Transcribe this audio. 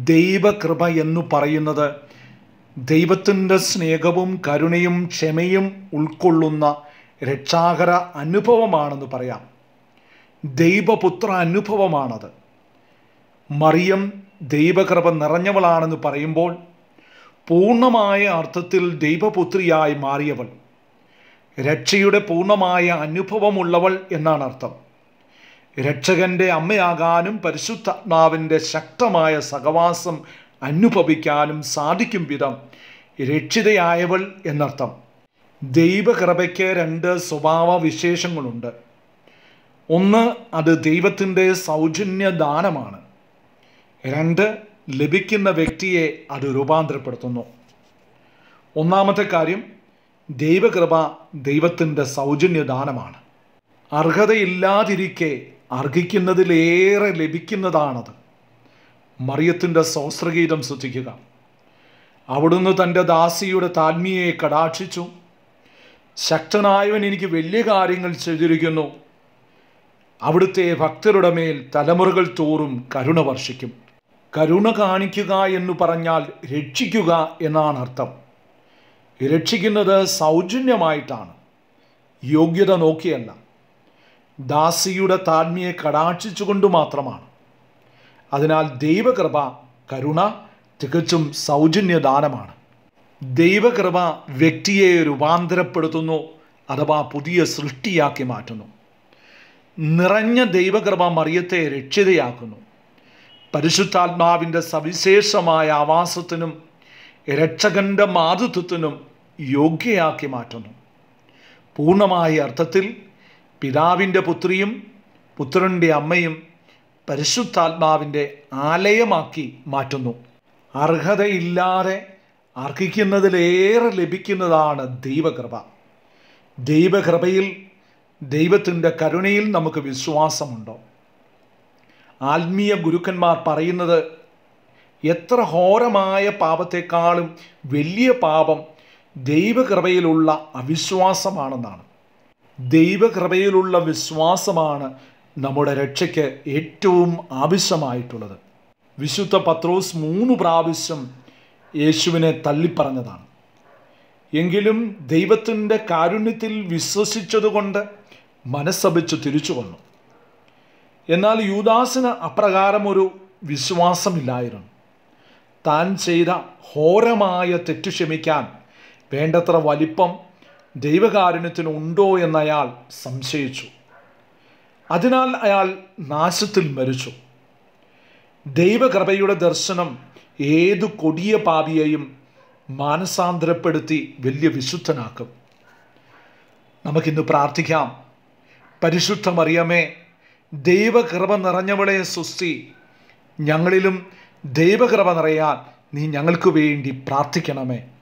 ദൈവകൃപ എന്ന് പറയുന്നത് ദൈവത്തിൻ്റെ സ്നേഹവും കരുണയും ക്ഷമയും ഉൾക്കൊള്ളുന്ന രക്ഷാകര അനുഭവമാണെന്ന് പറയാം ദൈവപുത്ര അനുഭവമാണത് മറിയം ദൈവകൃപ നിറഞ്ഞവളാണെന്ന് പറയുമ്പോൾ പൂർണ്ണമായ അർത്ഥത്തിൽ ദൈവപുത്രിയായി മാറിയവൾ രക്ഷയുടെ പൂർണ്ണമായ അനുഭവമുള്ളവൾ എന്നാണ് അർത്ഥം രക്ഷകന്റെ അമ്മയാകാനും പരിശുദ്ധാത്മാവിൻ്റെ ശക്തമായ സഹവാസം അനുഭവിക്കാനും സാധിക്കും വിധം രക്ഷിതയായവൾ എന്നർത്ഥം ദൈവകൃപയ്ക്ക് രണ്ട് സ്വഭാവ വിശേഷങ്ങളുണ്ട് ഒന്ന് അത് ദൈവത്തിൻ്റെ സൗജന്യ ദാനമാണ് രണ്ട് ലഭിക്കുന്ന വ്യക്തിയെ അത് രൂപാന്തരപ്പെടുത്തുന്നു ഒന്നാമത്തെ കാര്യം ദൈവകൃപ ദൈവത്തിൻ്റെ സൗജന്യ ദാനമാണ് അർഹതയില്ലാതിരിക്കെ അർഹിക്കുന്നതിലേറെ ലഭിക്കുന്നതാണത് മറിയത്തിൻ്റെ സോസ്രഗീതം ശ്രദ്ധിക്കുക അവിടുന്ന് തൻ്റെ ദാസിയുടെ താൽമിയെ കടാക്ഷിച്ചു ശക്തനായവൻ എനിക്ക് വലിയ കാര്യങ്ങൾ ചെയ്തിരിക്കുന്നു അവിടുത്തെ ഭക്തരുടെ മേൽ തലമുറകൾ തോറും കരുണ വർഷിക്കും കരുണ കാണിക്കുക എന്ന് പറഞ്ഞാൽ രക്ഷിക്കുക എന്നാണ് അർത്ഥം രക്ഷിക്കുന്നത് സൗജന്യമായിട്ടാണ് യോഗ്യത നോക്കിയല്ല ദാസിയുടെ താഴ്മയെ കടാക്ഷിച്ചുകൊണ്ട് മാത്രമാണ് അതിനാൽ ദൈവകൃപ കരുണ തികച്ചും സൗജന്യദാനമാണ് ദൈവകൃപ വ്യക്തിയെ രൂപാന്തരപ്പെടുത്തുന്നു അഥവാ പുതിയ സൃഷ്ടിയാക്കി മാറ്റുന്നു നിറഞ്ഞ ദൈവകൃപ മറിയത്തെ രക്ഷിതയാക്കുന്നു പരിശുദ്ധാത്മാവിൻ്റെ സവിശേഷമായ ആവാസത്തിനും രക്ഷകന്റെ മാതൃത്വത്തിനും യോഗ്യയാക്കി മാറ്റുന്നു പൂർണ്ണമായ അർത്ഥത്തിൽ പിതാവിൻ്റെ പുത്രിയും പുത്രൻ്റെ അമ്മയും പരിശുദ്ധാത്മാവിൻ്റെ ആലയമാക്കി മാറ്റുന്നു അർഹതയില്ലാതെ അർഹിക്കുന്നതിലേറെ ലഭിക്കുന്നതാണ് ദൈവകൃപ ദൈവകൃപയിൽ ദൈവത്തിൻ്റെ കരുണയിൽ നമുക്ക് വിശ്വാസമുണ്ടോ ആത്മീയ ഗുരുക്കന്മാർ പറയുന്നത് എത്ര ഘോരമായ പാപത്തെക്കാളും വലിയ പാപം ദൈവകൃപയിലുള്ള അവിശ്വാസമാണെന്നാണ് ദൈവകൃപയിലുള്ള വിശ്വാസമാണ് നമ്മുടെ രക്ഷയ്ക്ക് ഏറ്റവും ആവശ്യമായിട്ടുള്ളത് വിശുദ്ധ പത്രോസ് മൂന്ന് പ്രാവശ്യം യേശുവിനെ തള്ളിപ്പറഞ്ഞതാണ് എങ്കിലും ദൈവത്തിൻ്റെ കാരുണ്യത്തിൽ വിശ്വസിച്ചതുകൊണ്ട് മനസ്സഭിച്ച് തിരിച്ചു വന്നു എന്നാൽ യൂദാസിന് അപ്രകാരം ഒരു വിശ്വാസമില്ലായിരുന്നു താൻ ചെയ്ത ഘോരമായ തെറ്റു ക്ഷമിക്കാൻ വേണ്ടത്ര വലിപ്പം ദൈവകാരുണ്യത്തിന് ഉണ്ടോ എന്നയാൾ സംശയിച്ചു അതിനാൽ അയാൾ നാശത്തിൽ മരിച്ചു ദൈവകൃപയുടെ ദർശനം ഏതു കൊടിയ പാപിയെയും മാനസാന്തരപ്പെടുത്തി വലിയ വിശുദ്ധനാക്കും നമുക്കിന്ന് പ്രാർത്ഥിക്കാം പരിശുദ്ധ മറിയമേ ദൈവകൃപ നിറഞ്ഞവളെ സുസ്തി ഞങ്ങളിലും ദൈവകൃപ നിറയാൻ നീ ഞങ്ങൾക്ക് വേണ്ടി പ്രാർത്ഥിക്കണമേ